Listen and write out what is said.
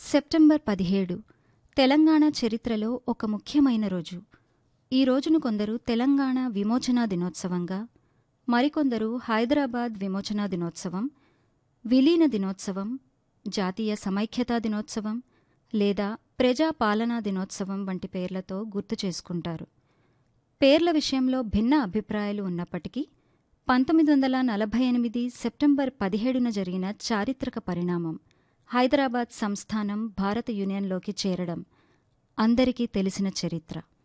September పదిహేడు తెలంగాణ చరిత్రలో ఒక ముఖ్యమైన రోజు ఈ రోజును కొందరు తెలంగాణ విమోచనా దినోత్సవంగా మరికొందరు హైదరాబాద్ విమోచనా దినోత్సవం విలీన దినోత్సవం జాతీయ సమైక్యతా దినోత్సవం లేదా ప్రజాపాలనా దినోత్సవం వంటి పేర్లతో గుర్తు చేసుకుంటారు పేర్ల విషయంలో భిన్న అభిప్రాయాలు ఉన్నప్పటికీ పంతొమ్మిది వందల నలభై ఎనిమిది సెప్టెంబర్ పదిహేడున జరిగిన చారిత్రక పరిణామం హైదరాబాద్ సంస్థానం భారత యూనియన్లోకి చేరడం అందరికీ తెలిసిన చరిత్ర